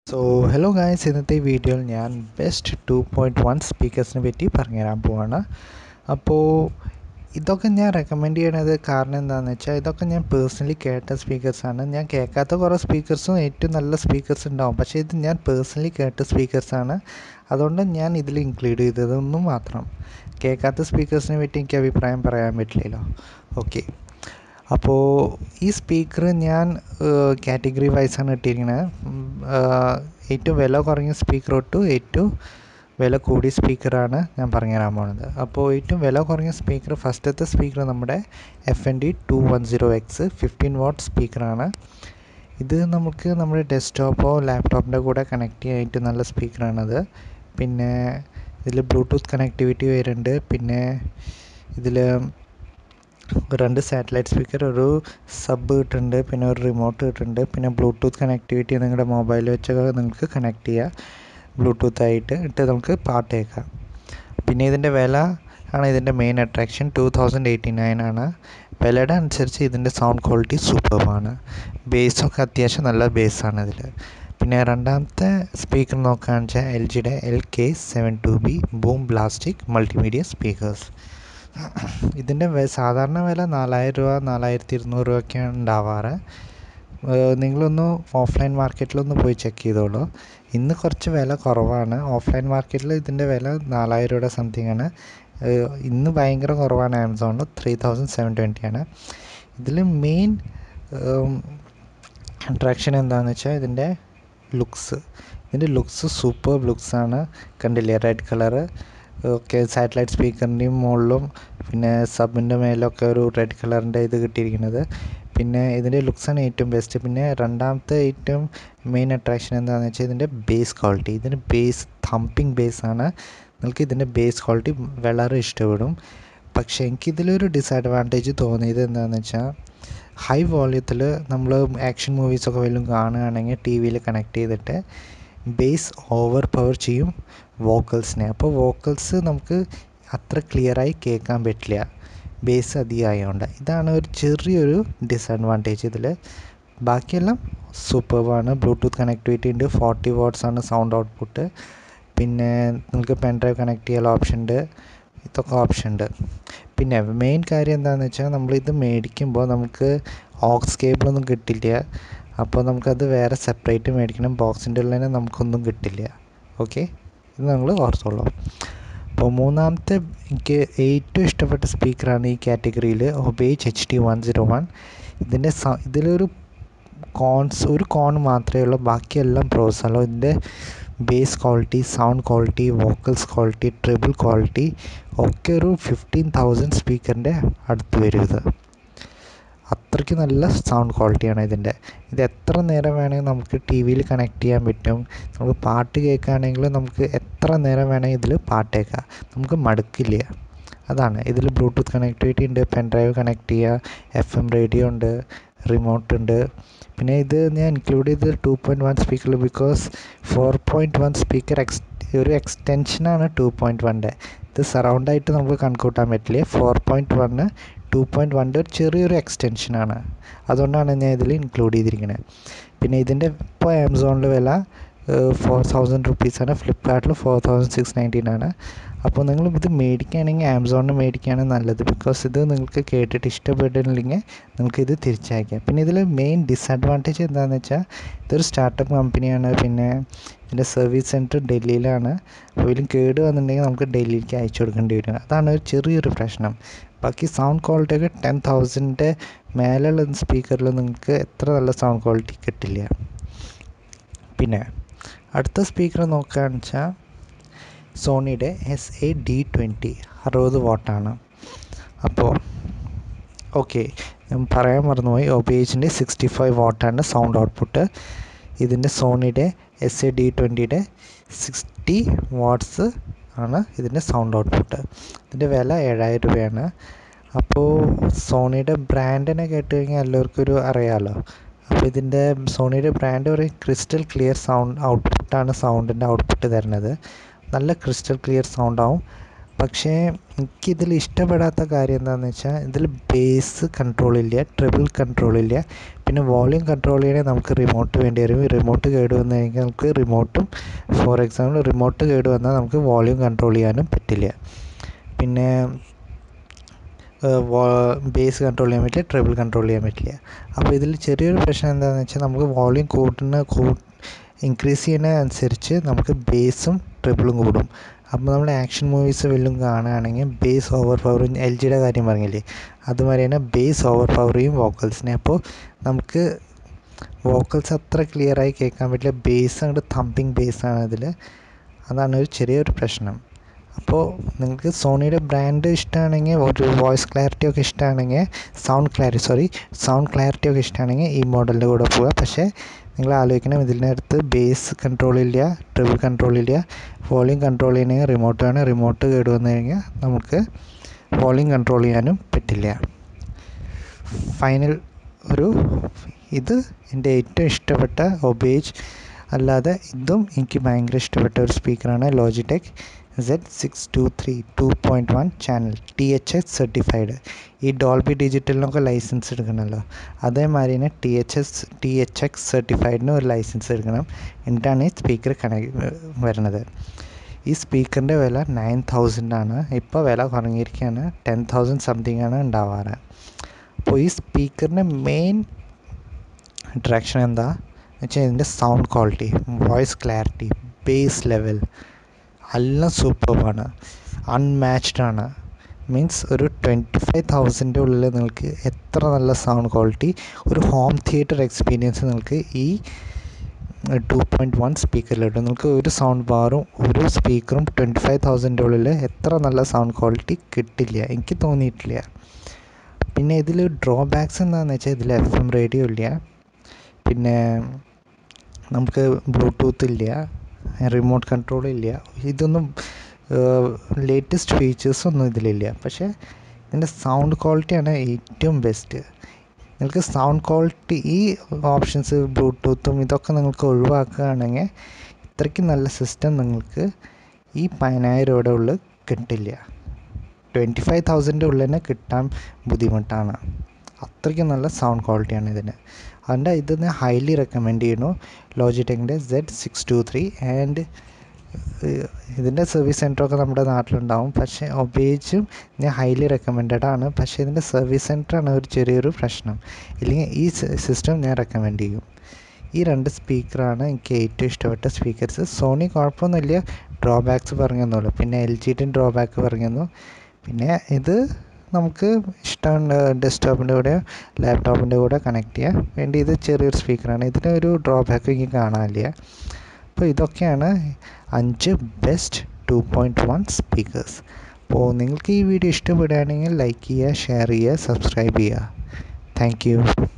so hello guys ഇന്നത്തെ ഈ വീഡിയോയിൽ ഞാൻ ബെസ്റ്റ് ടു പോയിൻറ്റ് വൺ സ്പീക്കേഴ്സിനെ പറ്റി പറഞ്ഞുതരാൻ പോവാണ് അപ്പോൾ ഇതൊക്കെ ഞാൻ റെക്കമെൻഡ് ചെയ്യണത് കാരണം എന്താണെന്ന് വെച്ചാൽ ഇതൊക്കെ ഞാൻ പേഴ്സണലി കേട്ട സ്പീക്കേഴ്സാണ് ഞാൻ കേൾക്കാത്ത കുറേ സ്പീക്കേഴ്സും ഏറ്റവും നല്ല സ്പീക്കേഴ്സ് ഉണ്ടാവും പക്ഷേ ഇത് ഞാൻ പേഴ്സണലി കേട്ട സ്പീക്കേഴ്സാണ് അതുകൊണ്ട് ഞാൻ ഇതിൽ ഇൻക്ലൂഡ് ചെയ്തതെന്നും മാത്രം കേൾക്കാത്ത സ്പീക്കേഴ്സിനെ പറ്റി എനിക്ക് അഭിപ്രായം പറയാൻ പറ്റില്ലല്ലോ ഓക്കെ അപ്പോൾ ഈ സ്പീക്കർ ഞാൻ കാറ്റഗറി വൈസാണ് ഇട്ടിരിക്കുന്നത് ഏറ്റവും വില കുറഞ്ഞ സ്പീക്കർ തൊട്ട് ഏറ്റവും വില കൂടിയ സ്പീക്കറാണ് ഞാൻ പറഞ്ഞുതരാൻ പോകുന്നത് അപ്പോൾ ഏറ്റവും വില കുറഞ്ഞ സ്പീക്കർ ഫസ്റ്റത്തെ സ്പീക്കർ നമ്മുടെ F N D two one zero X fifteen watt സ്പീക്കറാണ് ഇത് നമുക്ക് നമ്മുടെ ഡെസ്ക്ടോപ്പോ ലാപ്ടോപ്പിൻ്റെ കൂടെ കണക്ട് ചെയ്യാൻ ഏറ്റവും നല്ല സ്പീക്കറാണത് പിന്നെ ഇതിൽ ബ്ലൂടൂത്ത് കണക്ടിവിറ്റി വരുന്നുണ്ട് പിന്നെ ഇതിൽ രണ്ട് സാറ്റലൈറ്റ് സ്പീക്കർ ഒരു സബ് കിട്ടുന്നുണ്ട് പിന്നെ ഒരു റിമോട്ട് കിട്ടുന്നുണ്ട് പിന്നെ ബ്ലൂടൂത്ത് കണക്ടിവിറ്റി നിങ്ങളുടെ മൊബൈൽ വെച്ചൊക്കെ നിങ്ങൾക്ക് കണക്ട് ചെയ്യാം ബ്ലൂടൂത്ത് ആയിട്ട് ഇട്ട് നമുക്ക് പാട്ട് കേൾക്കാം പിന്നെ ഇതിൻ്റെ വില ആണ് ഇതിൻ്റെ main attraction two thousand eighty nine ആണ് വിലയുടെ അനുസരിച്ച് ഇതിൻ്റെ സൗണ്ട് ക്വാളിറ്റി സൂപ്പർബാണ് ബേസൊക്കെ അത്യാവശ്യം നല്ല ബേസാണ് ഇതിൽ പിന്നെ രണ്ടാമത്തെ സ്പീക്കർ നോക്കുകയാണെന്ന് വെച്ചാൽ എൽ ജിയുടെ L K seven two B boom blastic multimedia speakers ഇതിൻ്റെ സാധാരണ വില നാലായിരം രൂപ നാലായിരത്തി ഇരുന്നൂറ് രൂപയൊക്കെയാണ് ഉണ്ടാവാറ് നിങ്ങളൊന്ന് ഓഫ്ലൈൻ മാർക്കറ്റിലൊന്ന് പോയി ചെക്ക് ചെയ്തോളൂ ഇന്ന് കുറച്ച് വില കുറവാണ് ഓഫ്ലൈൻ മാർക്കറ്റിൽ ഇതിൻ്റെ വില നാലായിരം രൂപയുടെ സംതിങ് ആണ് ഇന്ന് ഭയങ്കര കുറവാണ് ആമസോണിൽ ത്രീ തൗസൻഡ് സെവൻ ട്വൻറ്റി ആണ് ഇതിൽ മെയിൻ അട്രാക്ഷൻ എന്താണെന്ന് വെച്ചാൽ ഇതിൻ്റെ ലുക്സ് ഇതിൻ്റെ ലുക്സ് സൂപ്പർ ലുക്സാണ് കണ്ടില്ലേ റെഡ് കളറ് ഒക്കെ സാറ്റലൈറ്റ് സ്പീക്കറിൻ്റെയും മുകളിലും പിന്നെ സബിൻ്റെ മേലൊക്കെ ഒരു റെഡ് കളറിൻ്റെ ഇത് കിട്ടിയിരിക്കുന്നത് പിന്നെ ഇതിൻ്റെ ലുക്സാണ് ഏറ്റവും ബെസ്റ്റ് പിന്നെ രണ്ടാമത്തെ ഏറ്റവും മെയിൻ അട്രാക്ഷൻ എന്താണെന്ന് വെച്ചാൽ ഇതിൻ്റെ ബേസ് ക്വാളിറ്റി ഇതിൻ്റെ ബേസ് തമ്പിങ് ബേസ് ആണ് നിങ്ങൾക്ക് ഇതിൻ്റെ ബേസ് ക്വാളിറ്റി വളരെ ഇഷ്ടപ്പെടും പക്ഷേ എനിക്കിതിലൊരു ഡിസഡ്വാൻറ്റേജ് തോന്നിയത് എന്താണെന്ന് വെച്ചാൽ ഹൈ വോള്യത്തിൽ നമ്മൾ ആക്ഷൻ മൂവീസൊക്കെ വല്ലതും കാണുകയാണെങ്കിൽ ടി വിയിൽ കണക്ട് ചെയ്തിട്ട് ബേസ് ഓവർ പവർ ചെയ്യും വോക്കൽസിനെ അപ്പോൾ വോക്കൽസ് നമുക്ക് അത്ര ക്ലിയറായി കേൾക്കാൻ പറ്റില്ല ബേസ് അധികമായതുകൊണ്ട് ഇതാണ് ഒരു ചെറിയൊരു ഡിസഡ്വാൻറ്റേജ് ഇതിൽ ബാക്കിയെല്ലാം സൂപ്പർബാണ് ബ്ലൂടൂത്ത് കണക്ടിവിറ്റി ഉണ്ട് ഫോർട്ടി വാട്ട്സ് ആണ് സൗണ്ട് ഔട്ട്പുട്ട് പിന്നെ നിങ്ങൾക്ക് പെൻ ഡ്രൈവ് കണക്ട് ചെയ്യാനുള്ള ഓപ്ഷൻ ഉണ്ട് ഇതൊക്കെ ഓപ്ഷൻ ഉണ്ട് പിന്നെ മെയിൻ കാര്യം എന്താണെന്ന് വെച്ചാൽ നമ്മളിത് മേടിക്കുമ്പോൾ നമുക്ക് ഓക്സ് കേബിളൊന്നും കിട്ടില്ല അപ്പോൾ നമുക്കത് വേറെ സെപ്പറേറ്റ് മേടിക്കണം ബോക്സിൻ്റെ ഉള്ളിൽ തന്നെ നമുക്കൊന്നും കിട്ടില്ല ഓക്കെ ഇത് നിങ്ങൾ ഓർത്തോളൂ അപ്പോൾ മൂന്നാമത്തെ എനിക്ക് ഏറ്റവും ഇഷ്ടപ്പെട്ട സ്പീക്കറാണ് ഈ കാറ്റഗറിയിൽ Obage H D one zero one ഇതിൻ്റെ ഇതിലൊരു കോൺസ് ഒരു കോൺ മാത്രമേ ഉള്ളൂ ബാക്കിയെല്ലാം പ്രോസാണല്ലോ ഇതിൻ്റെ bass quality sound quality vocals quality treble quality ഒക്കെ ഒരു ഫിഫ്റ്റീൻ തൗസൻഡ് സ്പീക്കറിൻ്റെ അടുത്ത് വരും ഇത് അത്രയ്ക്ക് നല്ല സൗണ്ട് ക്വാളിറ്റിയാണ് ഇതിൻ്റെ ഇത് എത്ര നേരം വേണമെങ്കിൽ നമുക്ക് ടി വിയിൽ കണക്ട് ചെയ്യാൻ പറ്റും നമുക്ക് പാട്ട് കേൾക്കുകയാണെങ്കിൽ നമുക്ക് എത്ര നേരം വേണമെങ്കിൽ ഇതിൽ പാട്ട് കേൾക്കാം നമുക്ക് മടുക്കില്ല അതാണ് ഇതിൽ ബ്ലൂടൂത്ത് കണക്ടിവിറ്റി ഉണ്ട് പെൻ ഡ്രൈവ് കണക്ട് ചെയ്യുക എഫ് എം റേഡിയോ ഉണ്ട് റിമോട്ട് ഉണ്ട് പിന്നെ ഇത് ഞാൻ ഇൻക്ലൂഡ് ചെയ്തത് ടു പോയിൻറ്റ് വൺ സ്പീക്കറിൽ because four point one speaker X ഒരു എക്സ്റ്റൻഷനാണ് ടു പോയിൻറ്റ് വണ്ടെ ഇത് സറൗണ്ടായിട്ട് നമുക്ക് കണക്കൂട്ടാൻ പറ്റില്ല four point one two point വണ്ണിൻ്റെ ഒരു ചെറിയൊരു എക്സ്റ്റൻഷനാണ് അതുകൊണ്ടാണ് ഞാൻ ഇതിൽ ഇൻക്ലൂഡ് ചെയ്തിരിക്കുന്നത് പിന്നെ ഇതിൻ്റെ ഇപ്പോൾ ആമസോണിൽ വില ഫോർ തൗസൻഡ് റുപ്പീസാണ് ഫ്ലിപ്കാർട്ടിൽ ഫോർ തൗസൻഡ് സിക്സ് നയൻറ്റീൻ ആണ് അപ്പോൾ നിങ്ങൾ ഇത് മേടിക്കുകയാണെങ്കിൽ ആമസോണിൽ മേടിക്കുകയാണ് നല്ലത് ബിക്കോസ് ഇത് നിങ്ങൾക്ക് കേട്ടിട്ട് ഇഷ്ടപ്പെട്ടില്ലെങ്കിൽ നിങ്ങൾക്ക് ഇത് തിരിച്ചയക്കാം പിന്നെ ഇതിൽ മെയിൻ ഡിസഡ്വാൻറ്റേജ് എന്താണെന്ന് വെച്ചാൽ ഇതൊരു സ്റ്റാർട്ടപ്പ് കമ്പനിയാണ് പിന്നെ ഇതിൻ്റെ സർവീസ് സെൻറ്റർ ഡൽഹിയിലാണ് അപ്പോൾ ഇതിലും കേട് വന്നിട്ടുണ്ടെങ്കിൽ നമുക്ക് ഡൽഹിയിലേക്ക് അയച്ചു കൊടുക്കേണ്ടി വരും അതാണ് ഒരു ചെറിയൊരു പ്രശ്നം ബാക്കി സൗണ്ട് ക്വാളിറ്റി ഒക്കെ ടെൻ തൗസൻഡിൻ്റെ മേലെയുള്ള സ്പീക്കറിൽ നിങ്ങൾക്ക് എത്ര നല്ല സൗണ്ട് ക്വാളിറ്റി കിട്ടില്ല പിന്നെ അടുത്ത സ്പീക്കർ നോക്കുകയാണെന്ന് വെച്ചാൽ സോണിയുടെ എസ് എ ഡി ട്വൻറ്റി അറുപത് വാട്ടാണ് അപ്പോൾ ഓക്കെ ഞാൻ പറയാൻ മറന്നുപോയി ഒബേജിൻ്റെ സിക്സ്റ്റി ഫൈവ് വാട്ടാണ് സൗണ്ട് ഔട്ട്പുട്ട് ഇതിൻ്റെ സോണിയുടെ എസ് എ ഡി ട്വൻറ്റിയുടെ സിക്സ്റ്റി വാട്ട്സ് ആണ് ഇതിൻ്റെ സൗണ്ട് ഔട്ട്പുട്ട് ഇതിൻ്റെ വില ഏഴായിരം രൂപയാണ് അപ്പോൾ സോണിയുടെ ബ്രാൻഡിനെ കേട്ട് കഴിഞ്ഞാൽ എല്ലാവർക്കും ഒരു അറിയാമല്ലോ അപ്പോൾ ഇതിൻ്റെ സോണിയുടെ ബ്രാൻഡ് പറയും ക്രിസ്റ്റൽ ക്ലിയർ സൗണ്ട് ഔട്ട്പുട്ടാണ് സൗണ്ടിൻ്റെ ഔട്ട്പുട്ട് തരുന്നത് നല്ല ക്രിസ്റ്റൽ ക്ലിയർ സൗണ്ട് ആവും പക്ഷേ എനിക്കിതിൽ ഇഷ്ടപ്പെടാത്ത കാര്യം എന്താണെന്ന് വെച്ചാൽ ഇതിൽ ബേസ് കൺട്രോൾ ഇല്ല ട്രിപ്പിൾ കൺട്രോൾ ഇല്ല പിന്നെ വോളിയം കൺട്രോൾ ചെയ്യണമെങ്കിൽ നമുക്ക് റിമോട്ട് വേണ്ടി വരും റിമോട്ട് കേട് വന്നു കഴിഞ്ഞാൽ നമുക്ക് റിമോട്ടും ഫോർ എക്സാമ്പിൾ റിമോട്ട് കേട് വന്നാൽ നമുക്ക് വോളിയം കൺട്രോൾ ചെയ്യാനും പറ്റില്ല പിന്നെ ബേസ് കൺട്രോൾ ചെയ്യാൻ പറ്റില്ല ട്രിപ്പിൾ കൺട്രോൾ ചെയ്യാൻ പറ്റില്ല അപ്പോൾ ഇതിൽ ചെറിയൊരു പ്രശ്നം എന്താണെന്ന് വെച്ചാൽ നമുക്ക് വോളിയം കൂട്ടുന്ന കൂ ഇൻക്രീസ് ചെയ്യുന്ന അനുസരിച്ച് നമുക്ക് ബേസും ട്രിപ്പിളും കൂടും അപ്പോൾ നമ്മൾ ആക്ഷൻ മൂവീസ് വല്ലതും കാണുകയാണെങ്കിൽ ബേസ് ഓവർ പവറും എൽ ജിയുടെ കാര്യം പറഞ്ഞില്ലേ അതുമാതിരി തന്നെ ബേസ് ഓവർ പവർ ചെയ്യും വോക്കൽസിനെ അപ്പോൾ നമുക്ക് വോക്കൽസ് അത്ര ക്ലിയറായി കേൾക്കാൻ പറ്റില്ല ബേസ് അങ്ങോട്ട് തമ്പിങ് ബേസാണ് ഇതിൽ അതാണ് ഒരു ചെറിയൊരു പ്രശ്നം അപ്പോൾ നിങ്ങൾക്ക് സോണിയുടെ ബ്രാൻഡ് ഇഷ്ടമാണെങ്കിൽ ഒരു വോയിസ് ക്ലാരിറ്റി ഒക്കെ ഇഷ്ടമാണെങ്കിൽ sound clarity sorry sound clarity ഒക്കെ ഇഷ്ടമാണെങ്കിൽ ഈ മോഡലിൻ്റെ കൂടെ പോവുക പക്ഷേ നിങ്ങൾ ആലോചിക്കണം ഇതിൻ്റെ അടുത്ത് ബേസ് കൺട്രോൾ ഇല്ല ട്രിപ്പിൾ കൺട്രോൾ ഇല്ല വോളിയം കൺട്രോൾ ചെയ്യണമെങ്കിൽ റിമോട്ട് വേണം റിമോട്ട് കേട് വന്നു കഴിഞ്ഞാൽ നമുക്ക് വോളിയം കൺട്രോൾ ചെയ്യാനും പറ്റില്ല ഫൈനൽ ഒരു ഇത് എൻ്റെ ഏറ്റവും ഇഷ്ടപ്പെട്ട ഒബേജ് അല്ലാതെ ഇതും എനിക്ക് ഭയങ്കര ഇഷ്ടപ്പെട്ട ഒരു സ്പീക്കറാണ് Logitech Z six two three two point one channel T H S certified ഈ ഡോൾബി ഡിജിറ്റലിനൊക്കെ ലൈസൻസ് എടുക്കണമല്ലോ അതേമാതിരി തന്നെ T H S T H X സർട്ടിഫൈഡിന് ഒരു ലൈസൻസ് എടുക്കണം എന്നിട്ടാണ് ഈ സ്പീക്കർ കണക്ട് വരുന്നത് ഈ സ്പീക്കറിൻ്റെ വില നയൻ തൗസൻഡ് ആണ് ഇപ്പോൾ വില കുറഞ്ഞിരിക്കുകയാണ് ടെൻ തൗസൻഡ് സംതിങ് ആണ് ഉണ്ടാവാറ് അപ്പോൾ ഈ സ്പീക്കറിൻ്റെ മെയിൻ അട്രാക്ഷൻ എന്താ വെച്ചാൽ ഇതിൻ്റെ sound quality voice clarity bass level എല്ലാം സൂപ്പർബാണ് അൺമാച്ച്ഡ് ആണ് മീൻസ് ഒരു ട്വൻറ്റി ഫൈവ് തൗസൻഡിൻ്റെ ഉള്ളിൽ നിങ്ങൾക്ക് എത്ര നല്ല സൗണ്ട് ക്വാളിറ്റി ഒരു ഹോം തിയേറ്റർ എക്സ്പീരിയൻസ് നിങ്ങൾക്ക് ഈ ടു പോയിൻറ്റ് വൺ സ്പീക്കറിൽ കിട്ടും നിങ്ങൾക്ക് ഒരു സൗണ്ട് ബാറും ഒരു സ്പീക്കറും ട്വൻറ്റി ഫൈവ് തൗസൻഡിൻ്റെ ഉള്ളിൽ എത്ര നല്ല സൗണ്ട് ക്വാളിറ്റി കിട്ടില്ല എനിക്ക് തോന്നിയിട്ടില്ല പിന്നെ ഇതിൽ ഡ്രോബാക്സ് എന്താണെന്ന് വെച്ചാൽ ഇതിൽ എഫ് എം റേഡിയോ ഇല്ല പിന്നെ നമുക്ക് ബ്ലൂടൂത്ത് ഇല്ല റിമോട്ട് കൺട്രോൾ ഇല്ല ഇതൊന്നും ലേറ്റസ്റ്റ് ഫീച്ചേഴ്സ് ഒന്നും ഇതിലില്ല പക്ഷേ ഇതിൻ്റെ സൗണ്ട് ക്വാളിറ്റിയാണ് ഏറ്റവും ബെസ്റ്റ് നിങ്ങൾക്ക് സൗണ്ട് ക്വാളിറ്റി ഈ ഓപ്ഷൻസ് ബ്ലൂടൂത്തും ഇതൊക്കെ നിങ്ങൾക്ക് ഒഴിവാക്കുകയാണെങ്കിൽ ഇത്രയ്ക്ക് നല്ല സിസ്റ്റം നിങ്ങൾക്ക് ഈ പതിനായിരം രൂപയുടെ ഉള്ളിൽ കിട്ടില്ല ട്വൻറ്റി ഫൈവ് തൗസൻഡ് ഉള്ളിൽ തന്നെ കിട്ടാൻ ബുദ്ധിമുട്ടാണ് അത്രയ്ക്കും നല്ല സൗണ്ട് ക്വാളിറ്റിയാണ് ഇതിന് അതുകൊണ്ട് ഇതിന് ഹൈലി റെക്കമെൻഡ് ചെയ്യുന്നു ലോജിടെക്കിൻ്റെ Z six two three and ഇതിൻ്റെ സർവീസ് സെൻറ്ററൊക്കെ നമ്മുടെ നാട്ടിലുണ്ടാവും പക്ഷേ ഒബേജും ഞാൻ ഹൈലി റെക്കമെൻഡഡ് ആണ് പക്ഷേ ഇതിൻ്റെ സർവീസ് സെൻറ്ററാണ് ഒരു ചെറിയൊരു പ്രശ്നം ഇല്ലെങ്കിൽ ഈ സിസ്റ്റം ഞാൻ റെക്കമെൻഡ് ചെയ്യും ഈ രണ്ട് സ്പീക്കറാണ് എനിക്ക് ഏറ്റവും ഇഷ്ടപ്പെട്ട സ്പീക്കേഴ്സ് സോണി കുഴപ്പമൊന്നുമില്ല ഡ്രോബാക്സ് പറഞ്ഞെന്നുള്ളൂ പിന്നെ എൽ ജിയുടെ ഡ്രോബാക്ക് പറഞ്ഞെന്നു പിന്നെ ഇത് നമുക്ക് ഇഷ്ടമുണ്ട് ഡെസ്ക്ടോപ്പിൻ്റെ കൂടെ ലാപ്ടോപ്പിൻ്റെ കൂടെ കണക്ട് ചെയ്യാൻ വേണ്ടി ഇത് ചെറിയൊരു സ്പീക്കറാണ് ഇതിന് ഒരു ഡ്രോബാക്ക് എനിക്ക് കാണാനില്ല അപ്പോൾ ഇതൊക്കെയാണ് അഞ്ച് best two point one speakers അപ്പോൾ നിങ്ങൾക്ക് ഈ വീഡിയോ ഇഷ്ടപ്പെടുകയാണെങ്കിൽ ലൈക്ക് ചെയ്യുക ഷെയർ ചെയ്യുക സബ്സ്ക്രൈബ് ചെയ്യുക താങ്ക് യു